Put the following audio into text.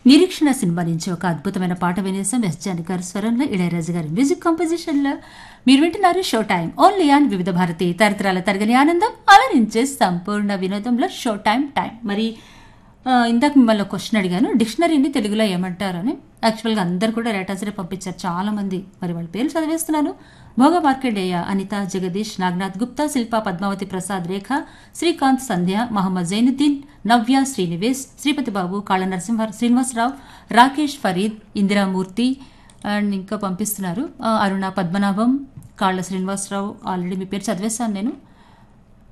నిరీక్షణ సినిమా నుంచి ఒక అద్భుతమైన పాట వినేసాం ఎస్ జానకి గారి స్వరంలో ఇళయరాజు గారి మ్యూజిక్ కంపోజిషన్లో మీరు వింటున్నారు షో టైం ఓన్లీ ఆన్ వివిధ భారతి తరతరాల తరగని ఆనందం అలరించే సంపూర్ణ వినోదంలో షో టైం టైం మరి ఆ, ఇందాక మిమ్మల్ని క్వశ్చన్ అడిగాను డిక్షనరీని తెలుగులో ఏమంటారు అని యాక్చువల్గా అందరు కూడా రేటాసరే పంపించారు చాలా మంది మరి వాళ్ళ పేర్లు చదివేస్తున్నాను భోగ మార్కండేయ అనిత జగదీష్ నాగనాథ్ గుప్తా శిల్ప పద్మావతి ప్రసాద్ రేఖ శ్రీకాంత్ సంధ్య మహమ్మద్ జైనుద్దీన్ నవ్య శ్రీనివేశ్ శ్రీపతి బాబు కాళ నరసింహ శ్రీనివాసరావు రాకేష్ ఫరీద్ ఇందిరామూర్తి అండ్ ఇంకా పంపిస్తున్నారు ఆ, అరుణ పద్మనాభం కాళ్ళ శ్రీనివాసరావు ఆల్రెడీ మీ పేరు చదివేశాను నేను